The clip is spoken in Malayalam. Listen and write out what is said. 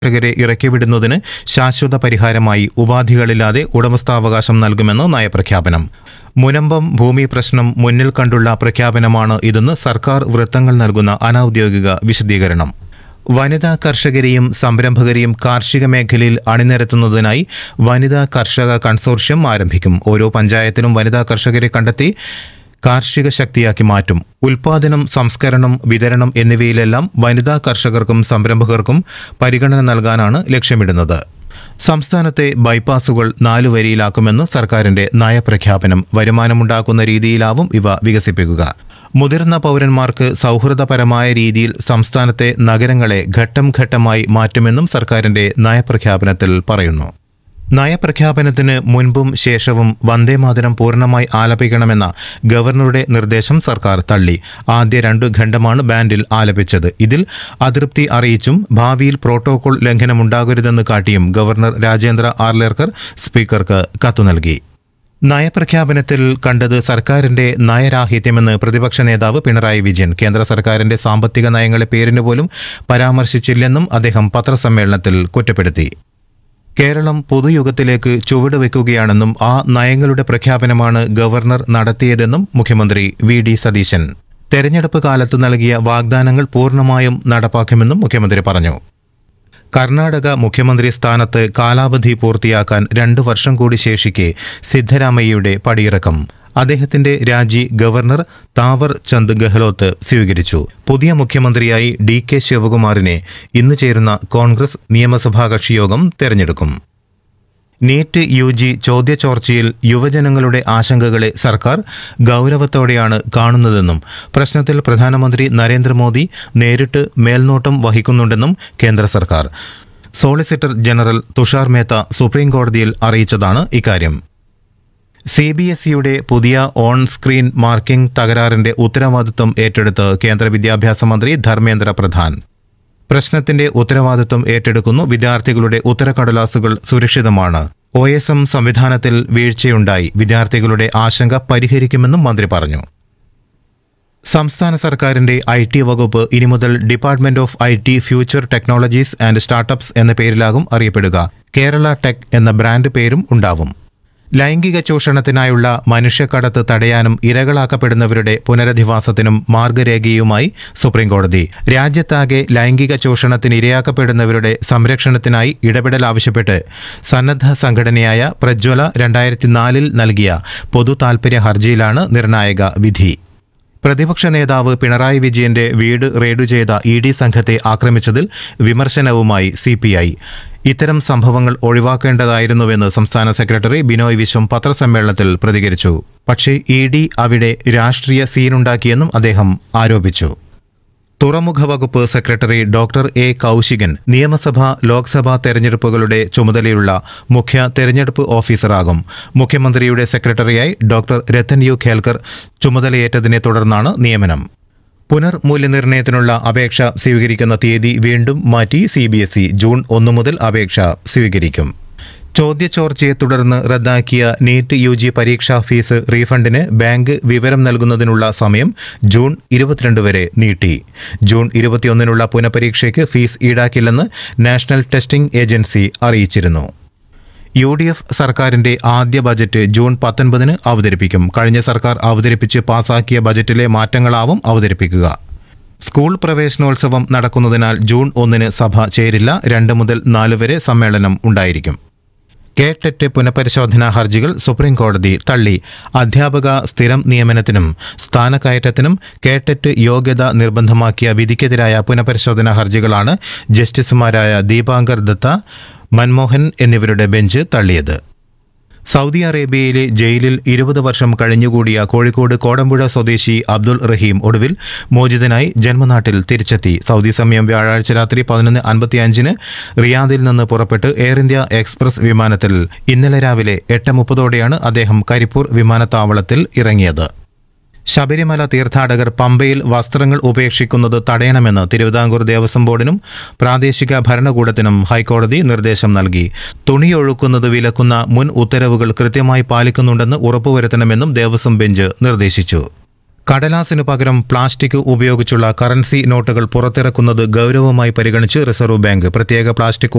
കർഷകരെ ഇറക്കിവിടുന്നതിന് ശാശ്വത പരിഹാരമായി ഉപാധികളില്ലാതെ ഉടമസ്ഥാവകാശം നൽകുമെന്ന് നയപ്രഖ്യാപനം മുനമ്പം ഭൂമി പ്രശ്നം മുന്നിൽ കണ്ടുള്ള പ്രഖ്യാപനമാണ് ഇതെന്ന് സർക്കാർ വൃത്തങ്ങൾ നൽകുന്ന അനൌദ്യോഗിക വിശദീകരണം വനിതാ കർഷകരെയും സംരംഭകരെയും കാർഷിക മേഖലയിൽ അണിനിരത്തുന്നതിനായി വനിതാ കർഷക കൺസോർഷ്യം ആരംഭിക്കും ഓരോ പഞ്ചായത്തിലും വനിതാ കർഷകരെ കണ്ടെത്തി കാർഷിക ശക്തിയാക്കി മാറ്റും ഉൽപാദനം സംസ്കരണം വിതരണം എന്നിവയിലെല്ലാം വനിതാ കർഷകർക്കും സംരംഭകർക്കും പരിഗണന നൽകാനാണ് ലക്ഷ്യമിടുന്നത് സംസ്ഥാനത്തെ ബൈപ്പാസുകൾ നാലു വരിയിലാക്കുമെന്ന് സർക്കാരിന്റെ നയപ്രഖ്യാപനം വരുമാനമുണ്ടാക്കുന്ന രീതിയിലാവും ഇവ വികസിപ്പിക്കുക മുതിർന്ന പൗരന്മാർക്ക് സൗഹൃദപരമായ രീതിയിൽ സംസ്ഥാനത്തെ നഗരങ്ങളെ ഘട്ടം ഘട്ടമായി മാറ്റുമെന്നും സർക്കാരിന്റെ നയപ്രഖ്യാപനത്തിൽ പറയുന്നു നയപ്രഖ്യാപനത്തിന് മുൻപും ശേഷവും വന്ദേമാതരം പൂർണ്ണമായി ആലപിക്കണമെന്ന ഗവർണറുടെ നിർദ്ദേശം സർക്കാർ തള്ളി ആദ്യ രണ്ടു ഖണ്ഡമാണ് ബാൻഡിൽ ആലപിച്ചത് ഇതിൽ അതൃപ്തി അറിയിച്ചും ഭാവിയിൽ പ്രോട്ടോകോൾ ലംഘനമുണ്ടാകരുതെന്ന് കാട്ടിയും ഗവർണർ രാജേന്ദ്ര ആർലേർക്കർ സ്പീക്കർക്ക് കത്തു നൽകി നയപ്രഖ്യാപനത്തിൽ കണ്ടത് സർക്കാരിന്റെ നയരാഹിത്യമെന്ന് പ്രതിപക്ഷ നേതാവ് പിണറായി വിജയൻ കേന്ദ്ര സർക്കാരിന്റെ സാമ്പത്തിക നയങ്ങളെ പേരിന് പോലും പരാമർശിച്ചില്ലെന്നും അദ്ദേഹം പത്രസമ്മേളനത്തിൽ കുറ്റപ്പെടുത്തി കേരളം പൊതുയുഗത്തിലേക്ക് ചുവടുവെക്കുകയാണെന്നും ആ നയങ്ങളുടെ പ്രഖ്യാപനമാണ് ഗവർണർ നടത്തിയതെന്നും മുഖ്യമന്ത്രി വി ഡി സതീശൻ തെരഞ്ഞെടുപ്പ് കാലത്ത് നൽകിയ വാഗ്ദാനങ്ങൾ പൂർണ്ണമായും നടപ്പാക്കുമെന്നും മുഖ്യമന്ത്രി പറഞ്ഞു കർണാടക മുഖ്യമന്ത്രി സ്ഥാനത്ത് കാലാവധി പൂർത്തിയാക്കാൻ രണ്ടു വർഷം കൂടി ശേഷിക്കെ സിദ്ധരാമയ്യയുടെ പടിയിറക്കം അദ്ദേഹത്തിന്റെ രാജി ഗവർണർ താവർ ചന്ദ് ഗെഹ്ലോത്ത് സ്വീകരിച്ചു പുതിയ മുഖ്യമന്ത്രിയായി ഡി കെ ശിവകുമാറിനെ ഇന്ന് ചേരുന്ന കോൺഗ്രസ് നിയമസഭാ കക്ഷിയോഗം തെരഞ്ഞെടുക്കും നീറ്റ് യു ജി ചോദ്യചോർച്ചയിൽ യുവജനങ്ങളുടെ ആശങ്കകളെ സർക്കാർ ഗൗരവത്തോടെയാണ് കാണുന്നതെന്നും പ്രശ്നത്തിൽ പ്രധാനമന്ത്രി നരേന്ദ്രമോദി നേരിട്ട് മേൽനോട്ടം വഹിക്കുന്നുണ്ടെന്നും കേന്ദ്ര സർക്കാർ solicitor general Tushar Mehta supreme കോടതിയിൽ അറിയിച്ചതാണ് ഇക്കാര്യം സി ബി എസ് ഇയുടെ പുതിയ ഓൺ സ്ക്രീൻ മാർക്കിംഗ് തകരാറിന്റെ ഉത്തരവാദിത്വം ഏറ്റെടുത്ത് കേന്ദ്ര വിദ്യാഭ്യാസ മന്ത്രി ധർമ്മേന്ദ്ര പ്രധാൻ പ്രശ്നത്തിന്റെ ഉത്തരവാദിത്വം ഏറ്റെടുക്കുന്നു വിദ്യാർത്ഥികളുടെ ഉത്തരക്കടലാസുകൾ സുരക്ഷിതമാണ് ഒ എസ് എം സംവിധാനത്തിൽ വീഴ്ചയുണ്ടായി വിദ്യാർത്ഥികളുടെ ആശങ്ക പരിഹരിക്കുമെന്നും മന്ത്രി പറഞ്ഞു സംസ്ഥാന സർക്കാരിന്റെ ഐ ടി വകുപ്പ് ഇനി മുതൽ department of I T future technologies and startups എന്ന പേരിലാകും അറിയപ്പെടുക കേരള ടെക് എന്ന ബ്രാൻഡ് പേരും ഉണ്ടാവും ലൈംഗിക ചൂഷണത്തിനായുള്ള മനുഷ്യക്കടത്ത് തടയാനും ഇരകളാക്കപ്പെടുന്നവരുടെ പുനരധിവാസത്തിനും മാർഗരേഖയുമായി സുപ്രീംകോടതി രാജ്യത്താകെ ലൈംഗിക ചൂഷണത്തിന് ഇരയാക്കപ്പെടുന്നവരുടെ സംരക്ഷണത്തിനായി ഇടപെടൽ ആവശ്യപ്പെട്ട് സന്നദ്ധ സംഘടനയായ പ്രജ്വല രണ്ടായിരത്തി നാലിൽ നൽകിയ പൊതു താൽപര്യ ഹർജിയിലാണ് നിർണായക വിധി പ്രതിപക്ഷ നേതാവ് പിണറായി വിജയന്റെ വീട് റെയ്ഡു ചെയ്ത ഇ ഡി സംഘത്തെ ആക്രമിച്ചതിൽ വിമർശനവുമായി സി പി ഐ ഇത്തരം സംഭവങ്ങൾ ഒഴിവാക്കേണ്ടതായിരുന്നുവെന്ന് സംസ്ഥാന സെക്രട്ടറി ബിനോയ് വിശ്വം പത്രസമ്മേളനത്തിൽ പ്രതികരിച്ചു പക്ഷേ ഇ ഡി അവിടെ രാഷ്ട്രീയ സീനുണ്ടാക്കിയെന്നും അദ്ദേഹം ആരോപിച്ചു തുറമുഖ വകുപ്പ് സെക്രട്ടറി ഡോക്ടർ എ കൗശികൻ നിയമസഭ ലോക്സഭാ തെരഞ്ഞെടുപ്പുകളുടെ ചുമതലയുള്ള മുഖ്യ തെരഞ്ഞെടുപ്പ് ഓഫീസറാകും മുഖ്യമന്ത്രിയുടെ സെക്രട്ടറിയായി ഡോക്ടർ രത്തൻ യു ഖേൽക്കർ ചുമതലയേറ്റതിനെ തുടർന്നാണ് നിയമനം പുനർമൂല്യനിർണ്ണയത്തിനുള്ള അപേക്ഷ സ്വീകരിക്കുന്ന തീയതി വീണ്ടും മാറ്റി C B S E June ഒന്ന് മുതൽ അപേക്ഷ സ്വീകരിക്കും ചോദ്യചോർച്ചയെ തുടർന്ന് റദ്ദാക്കിയ നീറ്റ് യു ജി പരീക്ഷാ ഫീസ് റീഫണ്ടിന് ബാങ്ക് വിവരം നൽകുന്നതിനുള്ള സമയം ജൂൺ ഇരുപത്തിരണ്ട് വരെ നീട്ടി ജൂൺ ഇരുപത്തിയൊന്നിനുള്ള പുനഃപരീക്ഷയ്ക്ക് ഫീസ് ഈടാക്കില്ലെന്ന് നാഷണൽ ടെസ്റ്റിംഗ് ഏജൻസി അറിയിച്ചിരുന്നു യു ഡി എഫ് സർക്കാരിന്റെ ആദ്യ ബജറ്റ് ജൂൺ പത്തൊൻപതിന് അവതരിപ്പിക്കും കഴിഞ്ഞ സർക്കാർ അവതരിപ്പിച്ച് പാസാക്കിയ ബജറ്റിലെ മാറ്റങ്ങളാവും അവതരിപ്പിക്കുക സ്കൂൾ പ്രവേശനോത്സവം നടക്കുന്നതിനാൽ ജൂൺ ഒന്നിന് സഭ ചേരില്ല രണ്ട് മുതൽ നാല് വരെ സമ്മേളനം ഉണ്ടായിരിക്കും കെ ടെറ്റ് പുനഃപരിശോധനാ ഹർജികൾ സുപ്രീം കോടതി തള്ളി അധ്യാപക സ്ഥിരം നിയമനത്തിനും സ്ഥാനക്കയറ്റത്തിനും കെ ടെറ്റ് യോഗ്യത നിർബന്ധമാക്കിയ വിധിക്കെതിരായ പുനഃപരിശോധനാ ഹർജികളാണ് ജസ്റ്റിസുമാരായ ദീപാങ്കർ ദത്ത മൻമോഹൻ എന്നിവരുടെ ബെഞ്ച് തള്ളിയത് സൗദി അറേബ്യയിലെ ജയിലിൽ ഇരുപത് വർഷം കഴിഞ്ഞുകൂടിയ കോഴിക്കോട് കോടമ്പുഴ സ്വദേശി അബ്ദുൾ റഹീം ഒടുവിൽ മോചിതനായി ജന്മനാട്ടിൽ തിരിച്ചെത്തി സൗദി സമയം വ്യാഴാഴ്ച രാത്രി പതിനൊന്ന് അൻപത്തിയഞ്ചിന് റിയാദിൽ നിന്ന് പുറപ്പെട്ട് എയർ ഇന്ത്യ എക്സ്പ്രസ് വിമാനത്തിൽ ഇന്നലെ രാവിലെ എട്ട് മുപ്പതോടെയാണ് അദ്ദേഹം കരിപ്പൂർ വിമാനത്താവളത്തിൽ ഇറങ്ങിയത് ശബരിമല തീർത്ഥാടകർ പമ്പയിൽ വസ്ത്രങ്ങൾ ഉപേക്ഷിക്കുന്നത് തടയണമെന്ന് തിരുവിതാംകൂർ ദേവസ്വം ബോർഡിനും പ്രാദേശിക ഭരണകൂടത്തിനും ഹൈക്കോടതി നിർദ്ദേശം നൽകി തുണിയൊഴുക്കുന്നത് വിലക്കുന്ന മുൻ ഉത്തരവുകൾ കൃത്യമായി പാലിക്കുന്നുണ്ടെന്ന് ഉറപ്പുവരുത്തണമെന്നും ദേവസ്വം ബെഞ്ച് നിർദ്ദേശിച്ചു കടലാസിനു പകരം പ്ലാസ്റ്റിക് ഉപയോഗിച്ചുള്ള കറൻസി നോട്ടുകൾ പുറത്തിറക്കുന്നത് ഗൗരവമായി പരിഗണിച്ച് റിസർവ് ബാങ്ക് പ്രത്യേക പ്ലാസ്റ്റിക്